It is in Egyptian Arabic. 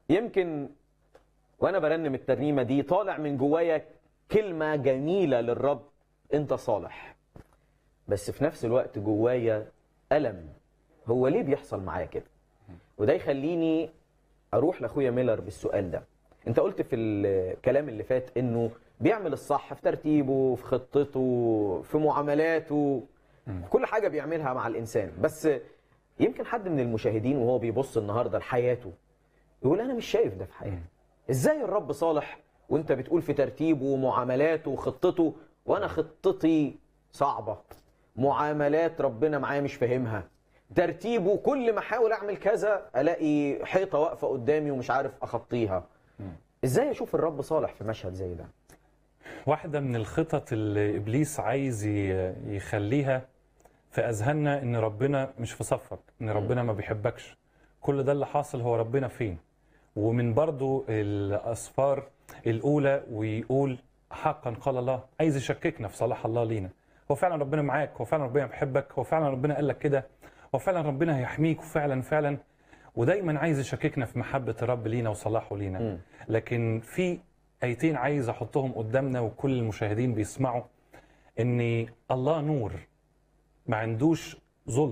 يمكن وانا برنم الترنيمه دي طالع من جوايا كلمه جميله للرب انت صالح بس في نفس الوقت جوايا الم هو ليه بيحصل معايا كده وده يخليني اروح لاخويا ميلر بالسؤال ده انت قلت في الكلام اللي فات انه بيعمل الصح في ترتيبه في خطته في معاملاته في كل حاجه بيعملها مع الانسان بس يمكن حد من المشاهدين وهو بيبص النهارده لحياته يقول انا مش شايف ده في حياتي ازاي الرب صالح وانت بتقول في ترتيبه ومعاملاته وخطته وانا خطتي صعبه معاملات ربنا معايا مش فاهمها ترتيبه كل ما احاول اعمل كذا الاقي حيطه واقفه قدامي ومش عارف اخطيها ازاي اشوف الرب صالح في مشهد زي ده واحدة من الخطط اللي إبليس عايز ي- يخليها في أذهاننا إن ربنا مش في صفك إن ربنا ما بيحبكش كل ده اللي حاصل هو ربنا فين ومن برضو الأسفار الأولى ويقول حقا قال الله عايز يشككنا في صلاح الله لينا هو فعلا ربنا معاك هو فعلا ربنا بيحبك هو فعلا ربنا قال لك كده هو فعلا ربنا هيحميك وفعلا فعلا ودايما عايز يشككنا في محبة الرب لينا وصلاحه لينا لكن في ايتين عايز احطهم قدامنا وكل المشاهدين بيسمعوا ان الله نور ما عندوش ظلم